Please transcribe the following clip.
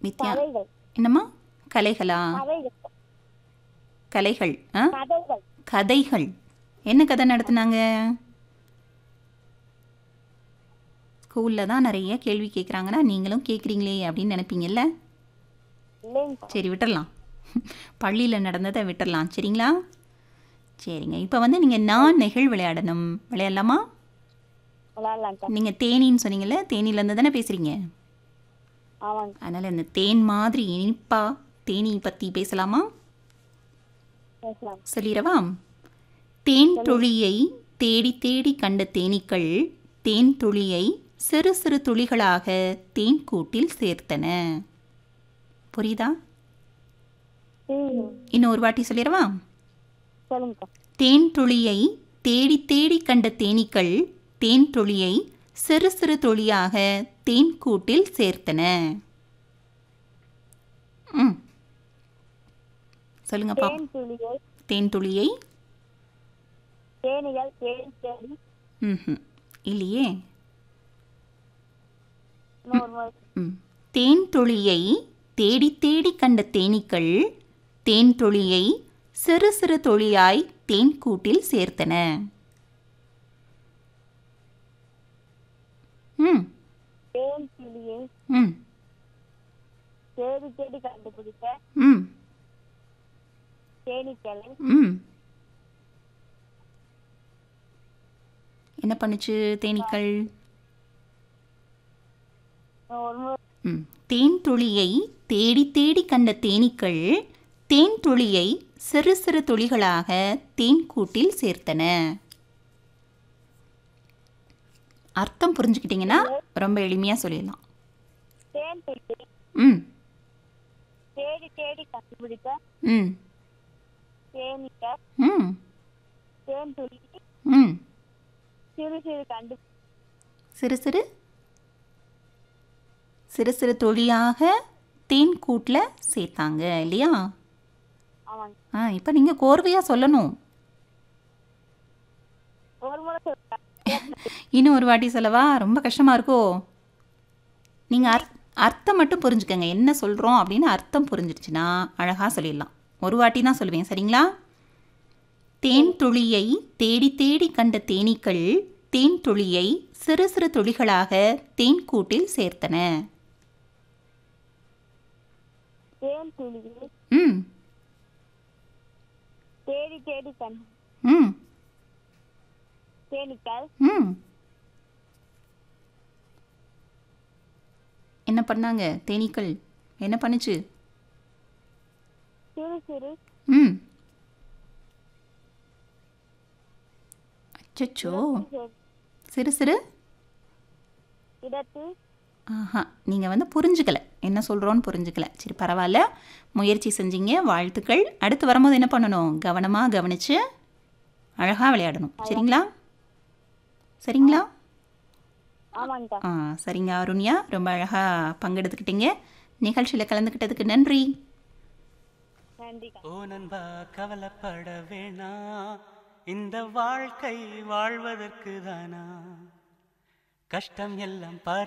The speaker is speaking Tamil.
வித்யா கதைகள் என்னம்மா கலைகளா கதைகள் கலைகள் ஆ கதைகள் கதைகள் என்ன கதை நடத்துனாங்க ஸ்கூலில் தான் நிறைய கேள்வி கேட்குறாங்கன்னா நீங்களும் கேட்குறீங்களே அப்படின்னு நினைப்பீங்கல்ல இல்லைங்க சரி விட்டுறலாம் பள்ளியில் நடந்ததை விட்டுறலாம் சரிங்களா சரிங்க இப்போ வந்து நீங்கள் நான் நெகிழ் விளையாடணும் விளையாடலாமா விளையாடலாம்க்கா நீங்கள் தேனின்னு சொன்னீங்கல்ல தேனியிலேருந்து தானே பேசுகிறீங்க ஆமாங்க அதனால் இந்த தேன் மாதிரி இனிப்பா தேனி பற்றி பேசலாமா பேசலாம் சொல்லிடவா தேன் துளியை தேடி தேடி கண்ட தேனீக்கள் தேன் துளியை சிறு சிறு துளிகளாக தேன் கூட்டில் சேர்த்தன புரியுதா ம் இன்னொரு வாட்டி சொல்லிடவா சொல்லுங்கக்கா தேன் துளியை தேடி தேடி கண்ட தேனீக்கள் தேன் துளியை சிறு சிறு துளியாக தேன் கூட்டில் சேர்த்தன ம் சொல்லுங்க பாப்போம் தேன் துளியை தேன் துளியை தேனிகள் தேடி தேடி ம் இல்லையே இன்னொரு முறை ம் தேன் துளியை தேடி தேடி கண்ட தேனீக்கள் தேன் துளியை சிறு சிறு துளியாய் தேன் கூட்டில் சேர்த்தன ம் தேன் துளியை ம் தேடி தேடி கண்டுபிடித்த ம் தேனீக்களை ம் என்ன பண்ணுச்சு தேனீக்கள் ஒரு முறை ம் தேன் துளியை தேடி தேடி கண்ட தேனீக்கள் தேன் துளியை சிறு சிறு துளிகளாக தேன் கூட்டில் சேர்த்தன அர்த்தம் புரிஞ்சுக்கிட்டீங்கன்னா ரொம்ப எளிமையாக சொல்லிடலாம் தேன் துளியை ம் தேடி தேடி கண்டுபிடித்த ம் தேனீக்கள் ம் தேன் துளி ம் சிறு சிறு கண்டு சிறு சிறு சிறு சிறு துளியாக தேன் கூட்டில் சேர்த்தாங்க இல்லையா ஆமாங்க ஆ இப்போ நீங்கள் கோர்வையாக சொல்லணும் ஒரு முறை சொல்லுங்க இன்னும் ஒரு வாட்டி சொல்லவா ரொம்ப கஷ்டமாக இருக்கோ நீங்கள் அர் அர்த்தம் மட்டும் புரிஞ்சுக்கங்க என்ன சொல்கிறோம் அப்படின்னு அர்த்தம் புரிஞ்சிருச்சுன்னா அழகாக சொல்லிடலாம் ஒரு வாட்டி தான் சொல்லுவேன் சரிங்களா தேன் துளியை தேடி தேடி கண்ட தேனீக்கள் தேன் துளியை சிறு சிறு துளிகளாக தேன் கூட்டில் சேர்த்தன தேன் துளியை ம் தேடி தேடி கண்டு ம் தேனீக்கள் ம் என்ன பண்ணாங்க தேனீக்கள் என்ன பண்ணுச்சு சிறு சிறு ம் அச்சச்சோ சிறு சிறு இடத்தில் ஆஹா நீங்கள் வந்து புரிஞ்சுக்கல என்ன சொல்கிறோன்னு புரிஞ்சுக்கல சரி பரவாயில்ல முயற்சி செஞ்சீங்க வாழ்த்துக்கள் அடுத்து வரும்போது என்ன பண்ணணும் கவனமாக கவனித்து அழகாக விளையாடணும் சரிங்களா சரிங்களா ஆமாங்கக்கா ஆ சரிங்க அருண்யா ரொம்ப அழகாக பங்கெடுத்துக்கிட்டீங்க நிகழ்ச்சியில் கலந்துக்கிட்டதுக்கு நன்றி நன்றிக்கா ஓ நண்பா கவலைப்பட வேணாம் இந்த வாழ்க்கை வாழ்வதற்கு தானா கஷ்டம் எல்லாம் பாரு